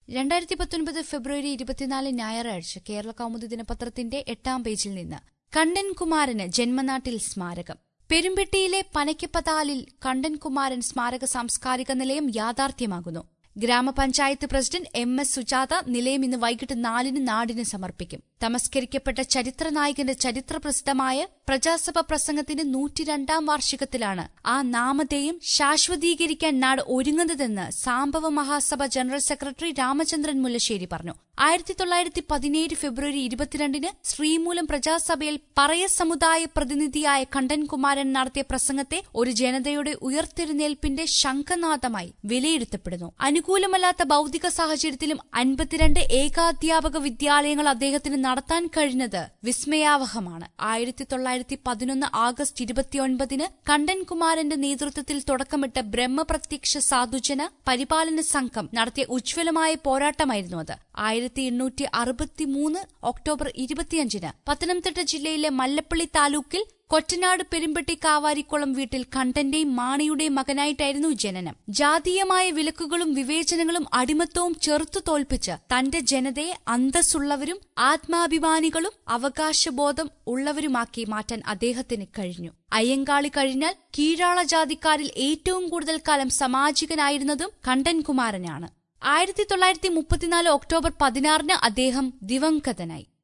രണ്ടായിരത്തി പത്തൊൻപത് ഫെബ്രുവരി ഇരുപത്തിനാല് ഞായറാഴ്ച കേരള കൗമുദി ദിനപത്രത്തിന്റെ എട്ടാം പേജിൽ നിന്ന് കണ്ടൻ കുമാരന് ജന്മനാട്ടിൽ സ്മാരകം പെരുമ്പെട്ടിയിലെ പനയ്ക്കപ്പതാലിൽ കണ്ടൻ കുമാരൻ സ്മാരക സാംസ്കാരിക നിലയം യാഥാർത്ഥ്യമാകുന്നു ഗ്രാമപഞ്ചായത്ത് പ്രസിഡന്റ് എം എസ് സുജാത നിലയം ഇന്ന് വൈകിട്ട് നാലിന് നാടിന് സമർപ്പിക്കും തമസ്കരിക്കപ്പെട്ട ചരിത്ര നായകന്റെ ചരിത്രപ്രസിദ്ധമായ പ്രജാസഭ പ്രസംഗത്തിന്റെ നൂറ്റിരണ്ടാം വാർഷികത്തിലാണ് ആ നാമധേയം ശാശ്വതീകരിക്കാൻ നാട് ഒരുങ്ങുന്നതെന്ന് സാംബവ മഹാസഭ ജനറൽ സെക്രട്ടറി രാമചന്ദ്രൻ മുല്ലശ്ശേരി പറഞ്ഞു ആയിരത്തി തൊള്ളായിരത്തി പതിനേഴ് ഫെബ്രുവരി ഇരുപത്തിരണ്ടിന് ശ്രീമൂലം പ്രജാസഭയിൽ പറയ സമുദായ പ്രതിനിധിയായ കണ്ടൻകുമാരൻ നടത്തിയ പ്രസംഗത്തെ ഒരു ജനതയുടെ ഉയർത്തെഴുന്നേൽപ്പിന്റെ ശംഖനാദമായി വിലയിരുത്തപ്പെടുന്നു അനുകൂലമല്ലാത്ത ഭൌതിക സാഹചര്യത്തിലും അൻപത്തിരണ്ട് ഏകാധ്യാപക വിദ്യാലയങ്ങൾ അദ്ദേഹത്തിന് നടത്താൻ കഴിഞ്ഞത് വിസ്മയാവഹമാണ് ആയിരത്തി തൊള്ളായിരത്തി പതിനൊന്ന് ആഗസ്റ്റ് ഇരുപത്തിയൊൻപതിന് കണ്ടൻകുമാരന്റെ നേതൃത്വത്തിൽ തുടക്കമിട്ട ബ്രഹ്മപ്രത്യക്ഷ സാധുജന പരിപാലന സംഘം നടത്തിയ ഉജ്ജ്വലമായ പോരാട്ടമായിരുന്നു അത് ആയിരത്തി എണ്ണൂറ്റി അറുപത്തിമൂന്ന് ഒക്ടോബർ ഇരുപത്തിയഞ്ചിന് പത്തനംതിട്ട ജില്ലയിലെ മല്ലപ്പള്ളി താലൂക്കിൽ കൊറ്റനാട് പെരുമ്പട്ടി കാവാരിക്കുളം വീട്ടിൽ കണ്ടന്റെയും മാണിയുടെയും മകനായിട്ടായിരുന്നു ജനനം ജാതീയമായ വിലക്കുകളും വിവേചനങ്ങളും അടിമത്തവും ചെറുത്തു തോൽപ്പിച്ച് തന്റെ ജനതയെ അന്തസ്സുള്ളവരും ആത്മാഭിമാനികളും അവകാശബോധം ഉള്ളവരുമാക്കി മാറ്റാൻ അദ്ദേഹത്തിന് കഴിഞ്ഞു അയ്യങ്കാളി കഴിഞ്ഞാൽ കീഴാള ജാതിക്കാരിൽ ഏറ്റവും കൂടുതൽ കാലം സാമാജികനായിരുന്നതും കണ്ടൻകുമാരനാണ് ആയിരത്തി തൊള്ളായിരത്തി മുപ്പത്തിനാല് ഒക്ടോബർ പതിനാറിന് അദ്ദേഹം ദിവംഗതനായി